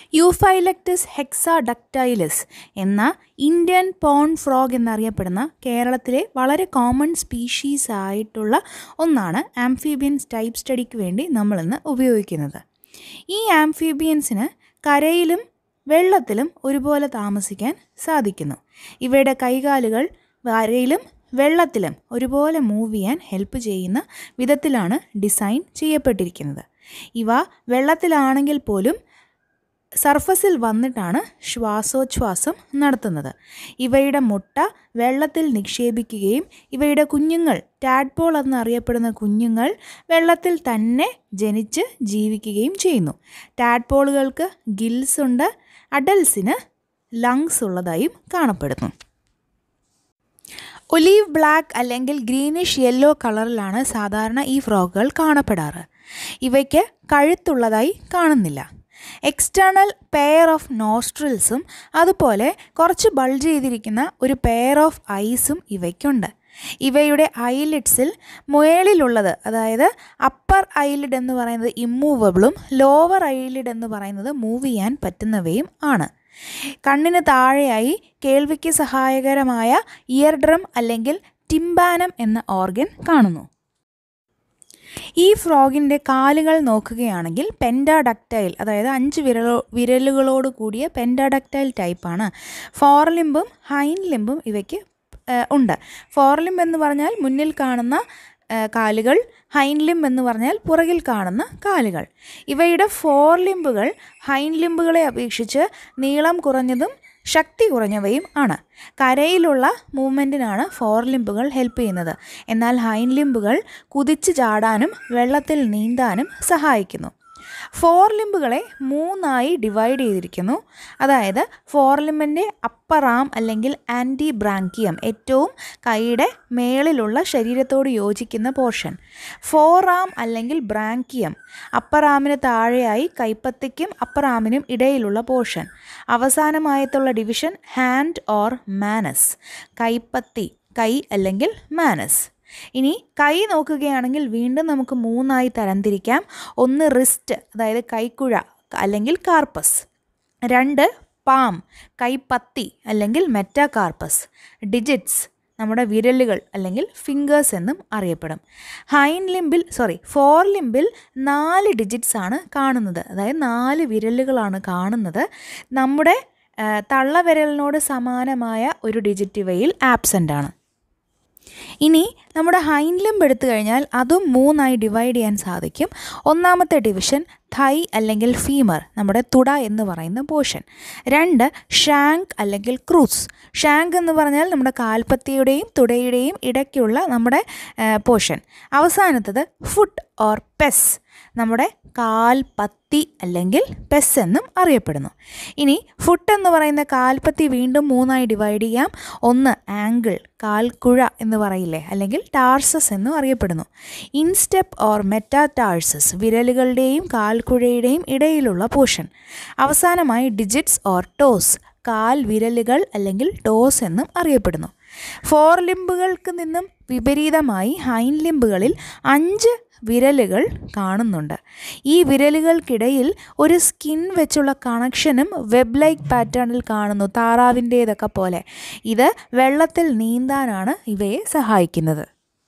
യൂഫൈലക്ടസ് ഹെക്സാഡക്ടൈലസ് എന്ന Indian porn frog എന്നറിയപ്പെടുന്ന കേരളത്തിലെ വളരെ കോമൺ സ്പീഷീസ് ആയിട്ടുള്ള ഒന്നാണ് ആംഫീബിയൻസ് ടൈപ്പ് സ്റ്റഡിക്ക് വേണ്ടി നമ്മളിന്ന് ഉപയോഗിക്കുന്നത് ഈ ആംഫീബിയൻസിന് കരയിലും വെള്ളത്തിലും ഒരുപോലെ താമസിക്കാൻ സാധിക്കുന്നു ഇവയുടെ കൈകാലുകൾ കരയിലും വെള്ളത്തിലും ഒരുപോലെ മൂവ് ചെയ്യാൻ ഹെൽപ്പ് ചെയ്യുന്ന വിധത്തിലാണ് ഡിസൈൻ ചെയ്യപ്പെട്ടിരിക്കുന്നത് ഇവ വെള്ളത്തിലാണെങ്കിൽ പോലും സർഫസിൽ വന്നിട്ടാണ് ശ്വാസോച്ഛ്വാസം നടത്തുന്നത് ഇവയുടെ മുട്ട വെള്ളത്തിൽ നിക്ഷേപിക്കുകയും ഇവയുടെ കുഞ്ഞുങ്ങൾ ടാഡ്പോൾ എന്നറിയപ്പെടുന്ന കുഞ്ഞുങ്ങൾ വെള്ളത്തിൽ തന്നെ ജനിച്ച് ജീവിക്കുകയും ചെയ്യുന്നു ടാഡ്പോളുകൾക്ക് ഗിൽസ് ഉണ്ട് അഡൽസിന് ലങ്സ് ഉള്ളതായും കാണപ്പെടുന്നു ഒലീവ് ബ്ലാക്ക് അല്ലെങ്കിൽ ഗ്രീനിഷ് യെല്ലോ കളറിലാണ് സാധാരണ ഈ ഫ്രോഗുകൾ കാണപ്പെടാറ് ഇവയ്ക്ക് കഴുത്തുള്ളതായി കാണുന്നില്ല എക്സ്റ്റേണൽ പെയർ ഓഫ് നോസ്ട്രിൽസും അതുപോലെ കുറച്ച് ബൾജ് ചെയ്തിരിക്കുന്ന ഒരു പെയർ ഓഫ് ഐസും ഇവയ്ക്കുണ്ട് ഇവയുടെ ഐലിഡ്സിൽ മുകളിലുള്ളത് അതായത് അപ്പർ ഐലിഡ് എന്ന് പറയുന്നത് ഇമ്മൂവബിളും ലോവർ ഐലിഡ് എന്ന് പറയുന്നത് മൂവ് ചെയ്യാൻ പറ്റുന്നവയും ആണ് കണ്ണിന് താഴെയായി കേൾവിക്ക് സഹായകരമായ ഇയർ ഡ്രം അല്ലെങ്കിൽ ടിംബാനം എന്ന ഓർഗൻ കാണുന്നു ഈ ഫ്രോഗിൻ്റെ കാലുകൾ നോക്കുകയാണെങ്കിൽ പെൻഡാഡക്റ്റൈൽ അതായത് അഞ്ച് വിരലോ വിരലുകളോട് കൂടിയ പെൻഡാഡക്റ്റൈൽ ടൈപ്പാണ് ഫോർലിംബും ഹൈൻ ലിംബും ഇവയ്ക്ക് ഉണ്ട് ഫോർലിംബ് എന്ന് പറഞ്ഞാൽ മുന്നിൽ കാണുന്ന കാലുകൾ ഹൈൻലിംബ് എന്ന് പറഞ്ഞാൽ പുറകിൽ കാണുന്ന കാലുകൾ ഇവയുടെ ഫോർലിംബുകൾ ഹൈൻലിംബുകളെ അപേക്ഷിച്ച് നീളം കുറഞ്ഞതും ശക്തി കുറഞ്ഞവയും ആണ് കരയിലുള്ള മൂവ്മെൻറ്റിനാണ് ഫോർലിംബുകൾ ഹെൽപ്പ് ചെയ്യുന്നത് എന്നാൽ ഹൈൻലിംബുകൾ കുതിച്ച് ചാടാനും വെള്ളത്തിൽ നീന്താനും സഹായിക്കുന്നു ഫോർലിംബുകളെ മൂന്നായി ഡിവൈഡ് ചെയ്തിരിക്കുന്നു അതായത് ഫോർലിംബിൻ്റെ അപ്പർ ആം അല്ലെങ്കിൽ ആൻറ്റി ബ്രാങ്കിയം ഏറ്റവും കൈയുടെ മേളിലുള്ള ശരീരത്തോട് യോജിക്കുന്ന പോർഷൻ ഫോർ ആം അല്ലെങ്കിൽ ബ്രാങ്കിയം അപ്പർ ആമിന് താഴെയായി കൈപ്പത്തിക്കും അപ്പർ ആമിനും ഇടയിലുള്ള പോർഷൻ അവസാനമായിട്ടുള്ള ഡിവിഷൻ ഹാൻഡ് ഓർ മാനസ് കൈപ്പത്തി കൈ അല്ലെങ്കിൽ മാനസ് ഇനി കൈ നോക്കുകയാണെങ്കിൽ വീണ്ടും നമുക്ക് മൂന്നായി തരംതിരിക്കാം ഒന്ന് റിസ്റ്റ് അതായത് കൈക്കുഴ അല്ലെങ്കിൽ കാർപ്പസ് രണ്ട് പാം കൈപ്പത്തി അല്ലെങ്കിൽ മെറ്റാകാർപ്പസ് ഡിജിറ്റ്സ് നമ്മുടെ വിരലുകൾ അല്ലെങ്കിൽ ഫിംഗേഴ്സ് എന്നും അറിയപ്പെടും ഹൈൻ ലിംബിൽ സോറി ഫോർ ലിംബിൽ നാല് ഡിജിറ്റ്സ് ആണ് കാണുന്നത് അതായത് നാല് വിരലുകളാണ് കാണുന്നത് നമ്മുടെ തള്ളവിരലിനോട് സമാനമായ ഒരു ഡിജിറ്റ് ഇവയിൽ ആബ്സെൻ്റ് ആണ് ഇനി നമ്മുടെ ഹൈൻ ലിംബ് എടുത്തു കഴിഞ്ഞാൽ അതും മൂന്നായി ഡിവൈഡ് ചെയ്യാൻ സാധിക്കും ഒന്നാമത്തെ ഡിവിഷൻ thigh അല്ലെങ്കിൽ ഫീമർ നമ്മുടെ തുട എന്ന് പറയുന്ന പോർഷൻ രണ്ട് ഷാങ്ക് അല്ലെങ്കിൽ ക്രൂസ് ഷാങ്ക് എന്ന് പറഞ്ഞാൽ നമ്മുടെ കാൽപ്പത്തിയുടെയും തുടയുടെയും ഇടയ്ക്കുള്ള നമ്മുടെ പോർഷൻ അവസാനത്തത് ഫുട്ട് ഓർ പെസ് നമ്മുടെ കാൽപത്തി അല്ലെങ്കിൽ പെസ് എന്നും അറിയപ്പെടുന്നു ഇനി ഫുട്ട് എന്ന് പറയുന്ന കാൽപത്തി വീണ്ടും മൂന്നായി ഡിവൈഡ് ചെയ്യാം ഒന്ന് ആംഗിൾ കാൽക്കുഴ എന്ന് പറയില്ലേ അല്ലെങ്കിൽ ടാർസസ് എന്നും അറിയപ്പെടുന്നു ഇൻസ്റ്റെപ്പ് ഓർ മെറ്റാടാർസസ് വിരലുകളുടെയും കാൽക്കുഴയുടെയും ഇടയിലുള്ള പോർഷൻ അവസാനമായി ഡിജിറ്റ്സ് ഓർ ടോസ് കാൽ വിരലുകൾ അല്ലെങ്കിൽ ടോസ് എന്നും അറിയപ്പെടുന്നു ഫോർ ലിംബുകൾക്ക് നിന്നും വിപരീതമായി ഹൈൻ ലിംബുകളിൽ അഞ്ച് വിരലുകൾ കാണുന്നുണ്ട് ഈ വിരലുകൾക്കിടയിൽ ഒരു സ്കിൻ വെച്ചുള്ള കണക്ഷനും വെബ് ലൈക്ക് പാറ്റേണിൽ കാണുന്നു താറാവിൻ്റേതൊക്കെ പോലെ ഇത് വെള്ളത്തിൽ നീന്താനാണ് ഇവയെ സഹായിക്കുന്നത്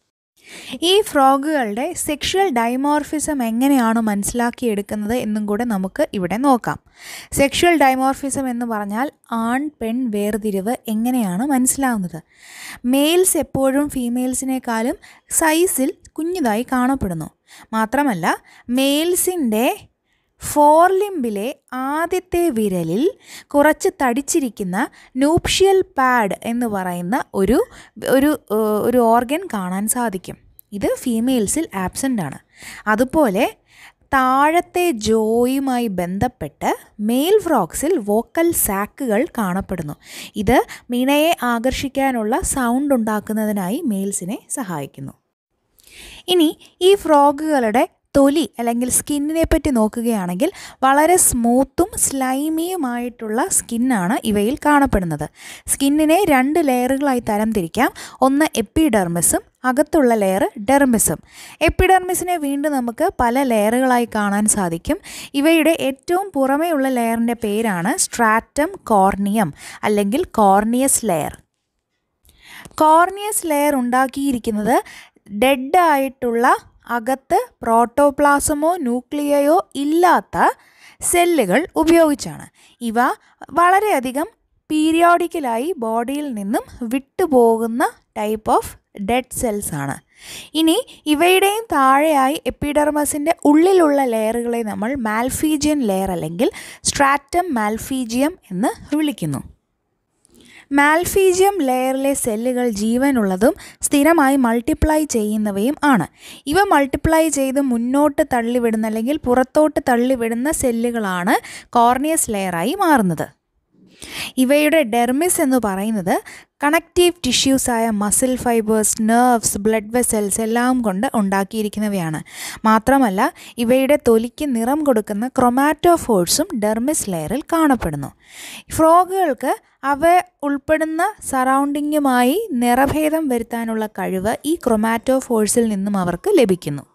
ഈ ഫ്രോഗുകളുടെ സെക്ഷൽ ഡൈമോർഫിസം എങ്ങനെയാണ് മനസ്സിലാക്കിയെടുക്കുന്നത് എന്നും കൂടെ നമുക്ക് ഇവിടെ നോക്കാം സെക്ഷൽ ഡൈമോർഫിസം എന്ന് പറഞ്ഞാൽ ആൺ പെൺ വേർതിരിവ് എങ്ങനെയാണ് മനസ്സിലാവുന്നത് മെയിൽസ് എപ്പോഴും ഫീമെയിൽസിനേക്കാളും സൈസിൽ കുഞ്ഞിതായി കാണപ്പെടുന്നു മാത്രമല്ല മെയിൽസിൻ്റെ ഫോർലിംബിലെ ആദ്യത്തെ വിരലിൽ കുറച്ച് തടിച്ചിരിക്കുന്ന നൂപ്ഷ്യൽ പാഡ് എന്ന് പറയുന്ന ഒരു ഒരു ഒരു ഓർഗൻ കാണാൻ സാധിക്കും ഇത് ഫീമെയിൽസിൽ ആബ്സെൻ്റ് ആണ് അതുപോലെ താഴത്തെ ജോയുമായി ബന്ധപ്പെട്ട് മെയിൽ ഫ്രോക്സിൽ വോക്കൽ സാക്കുകൾ കാണപ്പെടുന്നു ഇത് മീനയെ ആകർഷിക്കാനുള്ള സൗണ്ട് ഉണ്ടാക്കുന്നതിനായി മെയിൽസിനെ സഹായിക്കുന്നു ഇനി ഈ ഫ്രോഗുകളുടെ തൊലി അല്ലെങ്കിൽ സ്കിന്നിനെ പറ്റി നോക്കുകയാണെങ്കിൽ വളരെ സ്മൂത്തും സ്ലൈമിയുമായിട്ടുള്ള സ്കിന്നാണ് ഇവയിൽ കാണപ്പെടുന്നത് സ്കിന്നിനെ രണ്ട് ലെയറുകളായി തരംതിരിക്കാം ഒന്ന് എപ്പിഡെർമിസും അകത്തുള്ള ലെയർ ഡെർമിസും എപ്പിഡെർമിസിനെ വീണ്ടും നമുക്ക് പല ലെയറുകളായി കാണാൻ സാധിക്കും ഇവയുടെ ഏറ്റവും പുറമേയുള്ള ലെയറിൻ്റെ പേരാണ് സ്ട്രാറ്റം കോർണിയം അല്ലെങ്കിൽ കോർണിയസ് ലെയർ കോർണിയസ് ലെയർ ഉണ്ടാക്കിയിരിക്കുന്നത് ഡെഡ് ആയിട്ടുള്ള അകത്ത് പ്രോട്ടോപ്ലാസമോ ന്യൂക്ലിയയോ ഇല്ലാത്ത സെല്ലുകൾ ഉപയോഗിച്ചാണ് ഇവ വളരെയധികം പീരിയോഡിക്കലായി ബോഡിയിൽ നിന്നും വിട്ടുപോകുന്ന ടൈപ്പ് ഓഫ് ഡെഡ് സെൽസ് ആണ് ഇനി ഇവയുടെയും താഴെയായി എപ്പിഡെർമസിൻ്റെ ഉള്ളിലുള്ള ലെയറുകളെ നമ്മൾ മാൽഫീജിയൻ ലെയർ അല്ലെങ്കിൽ സ്ട്രാറ്റം മാൽഫീജിയം എന്ന് വിളിക്കുന്നു മാൽഫീജിയം ലെയറിലെ സെല്ലുകൾ ജീവനുള്ളതും സ്ഥിരമായി മൾട്ടിപ്ലൈ ചെയ്യുന്നവയും ആണ് ഇവ മൾട്ടിപ്ലൈ ചെയ്ത് മുന്നോട്ട് തള്ളിവിടുന്ന അല്ലെങ്കിൽ പുറത്തോട്ട് തള്ളിവിടുന്ന സെല്ലുകളാണ് കോർണിയസ് ലെയറായി മാറുന്നത് ഇവയുടെ ഡെർമിസ് എന്ന് പറയുന്നത് കണക്റ്റീവ് ടിഷ്യൂസായ muscle fibres nerves blood vessels എല്ലാം കൊണ്ട് ഉണ്ടാക്കിയിരിക്കുന്നവയാണ് മാത്രമല്ല ഇവയുടെ തൊലിക്ക് നിറം കൊടുക്കുന്ന ക്രൊമാറ്റോഫോഴ്സും ഡെർമിസ് ലെയറിൽ കാണപ്പെടുന്നു ഫ്രോഗുകൾക്ക് അവ ഉൾപ്പെടുന്ന സറൗണ്ടിങ്ങുമായി നിറഭേദം വരുത്താനുള്ള കഴിവ് ഈ ക്രൊമാറ്റോഫോഴ്സിൽ നിന്നും അവർക്ക് ലഭിക്കുന്നു